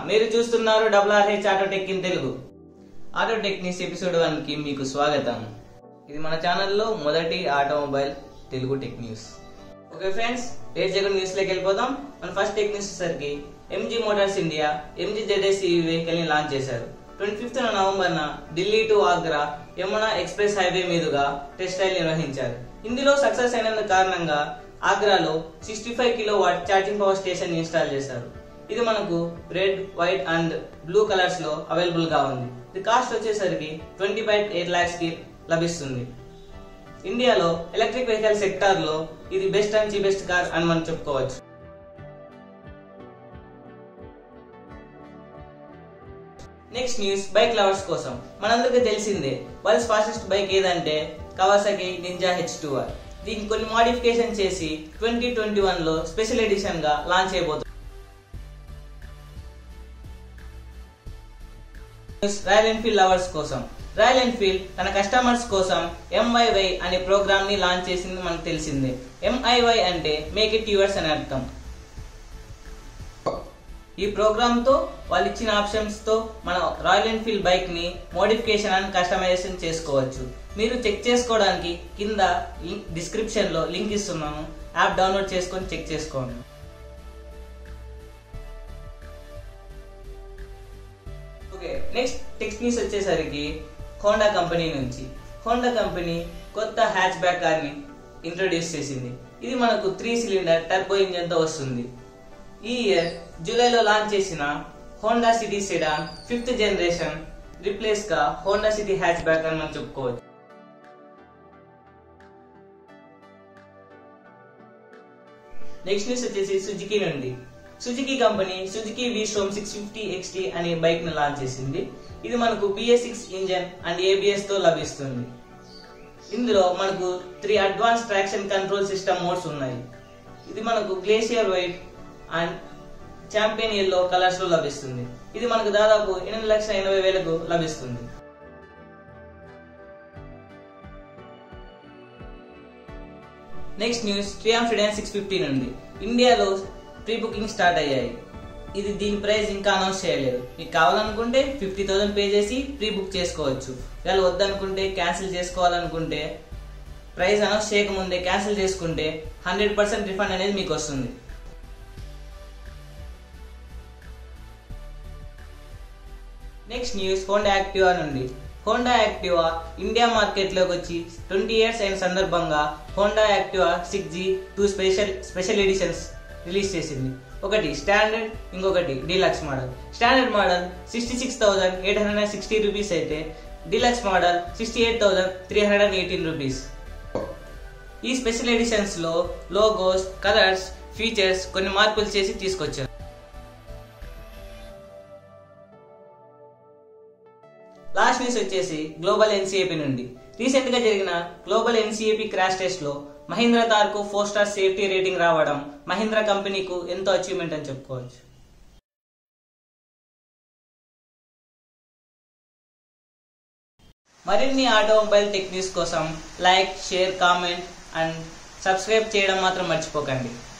మీరు చూస్తున్నారు double RH auto tech in Telugu auto techniques episode one కి మీకు స్వాగతం ఇది మన ఛానల్లో మొదటి automobile Telugu tech news okay friends late చేయకుండా న్యూస్ లోకి వెళ్ళిపోదాం మన ఫస్ట్ టెక్ న్యూస్ వచ్చేసరికి MG Motors India MG ZS ఈ వెహికల్ ని లాంచ్ చేశారు twenty fifth November Delhi to Agra Yamuna express highway మీదుగా టెస్ట్ ట్రయల్ నిర్వహించారు ఇందులో సక్సెస్ అయినందుకు కారణంగా ఆగ్రాలో sixty five kilo watt charging power station install చేశారు ఇది మనకు red white and blue colours లో అవైలబుల్ గా ఉంది ఇది కాస్ట్ వచ్చేసరికి ట్వంటీ పాయింట్ ఎయిట్ లాక్స్ కి లభిస్తుంది ఇండియాలో ఎలక్ట్రిక్ వెహికల్ సెక్టార్ లో ఇది బెస్ట్ అండ్ చీపెస్ట్ కార్ అని మనం చెప్పుకోవచ్చు నెక్స్ట్ న్యూస్ బైక్ లవర్స్ కోసం మనందరికీ తెలిసిందే వరల్డ్స్ ఫాస్టెస్ట్ బైక్ ఏదంటే Kawasaki Ninja H two R దీనికి కొన్ని మోడిఫికేషన్ చేసి ట్వంటీ ట్వంటీ వన్ లో స్పెషల్ ఎడిషన్ గా లాంచ్ చేయబోతుంది రాయల్ ఎన్ఫీల్డ్ లవర్స్ కోసం రాయల్ ఎన్ఫీల్డ్ తన కస్టమర్స్ కోసం ఎంఐవై అనే ప్రోగ్రామ్ ని లాంచ్ చేసింది మనకు తెలిసిందే ఎంఐవై అంటే మేక్ ఇట్ యువర్స్ అని అర్థం ఈ ప్రోగ్రామ్ తో వాళ్ళు ఇచ్చిన ఆప్షన్స్ తో మన రాయల్ ఎన్ఫీల్డ్ బైక్ ని మోడిఫికేషన్ అండ్ కస్టమైజేషన్ చేసుకోవచ్చు మీరు చెక్ చేసుకోవడానికి కింద డిస్క్రిప్షన్ లో లింక్ ఇస్తున్నాము యాప్ డౌన్లోడ్ చేసుకొని చెక్ చేసుకోండి ఓకే నెక్స్ట్ టెక్స్ట్ న్యూస్ వచ్చేసరికి హోండా కంపెనీ నుంచి హోండా కంపెనీ కొత్త హ్యాచ్ బ్యాక్ కార్ ని ఇంట్రొడ్యూస్ చేసింది ఇది మనకు త్రీ సిలిండర్ టర్బో ఇంజన్ తో వస్తుంది ఈ ఇయర్ జూలైలో లాంచ్ చేసిన Honda City sedan fifth generation replace గా హోండా సిటీ హ్యాచ్ బ్యాక్ అని మనం చెప్పుకోవచ్చు నెక్స్ట్ న్యూస్ వచ్చేసి సుజుకి నుండి Suzuki company Suzuki V Strom six fifty XT అనే బైక్ ని లాంచ్ చేసింది ఇది మనకు BS six engine and ABS తో లభిస్తుంది ఇందులో మనకు three advance traction control system modes ఉన్నాయి ఇది మనకు glacier white and champion yellow colours లో లభిస్తుంది ఇది మనకు దాదాపు ఎనిమిది లక్షల ఎనభై వేలకు లభిస్తుంది నెక్స్ట్ న్యూస్ ట్రియామ్ ఫిడాన్ సిక్స్ ఫిఫ్టీ నుండి ఇండియాలో ప్రీ బుకింగ్ స్టార్ట్ అయ్యాయి ఇది దీని ప్రైస్ ఇంకా అనౌన్స్ చేయలేదు మీకు కావాలనుకుంటే ఫిఫ్టీ థౌసండ్ పే చేసి ప్రీ బుక్ చేసుకోవచ్చు ఒకవేళ వద్దనుకుంటే క్యాన్సిల్ చేసుకోవాలనుకుంటే ప్రైస్ అనౌన్స్ చేయకముందే క్యాన్సిల్ చేసుకుంటే హండ్రెడ్ పర్సెంట్ రిఫండ్ అనేది మీకు వస్తుంది నెక్స్ట్ న్యూస్ హోండా యాక్టివా నుండి హోండా యాక్టివా ఇండియా మార్కెట్లోకి వచ్చి ట్వంటీ ఇయర్స్ అయిన సందర్భంగా Honda Activa six G two special special editions release చేసింది ఒకటి స్టాండర్డ్ ఇంకొకటి deluxe model standard model sixty six thousand eight hundred and sixty rupees అయితే deluxe model sixty eight thousand three hundred and eighteen rupees ఈ special editions లో logos colours features కొన్ని మార్పులు చేసి తీసుకొచ్చారు లాస్ట్ న్యూస్ వచ్చేసి గ్లోబల్ ఎన్సీఏపీ నుండి recent గా జరిగిన గ్లోబల్ ఎన్సీఏపీ క్రాష్ టెస్ట్ లో మహీంద్రా తార్ కు ఫోర్ స్టార్ సేఫ్టీ రేటింగ్ రావడం మహీంద్రా కంపెనీకు ఎంతో అచీవ్మెంట్ అని చెప్పుకోవచ్చు మరిన్ని ఆటోమొబైల్ టెక్ న్యూస్ కోసం like share comment and subscribe చేయడం మాత్రం మర్చిపోకండి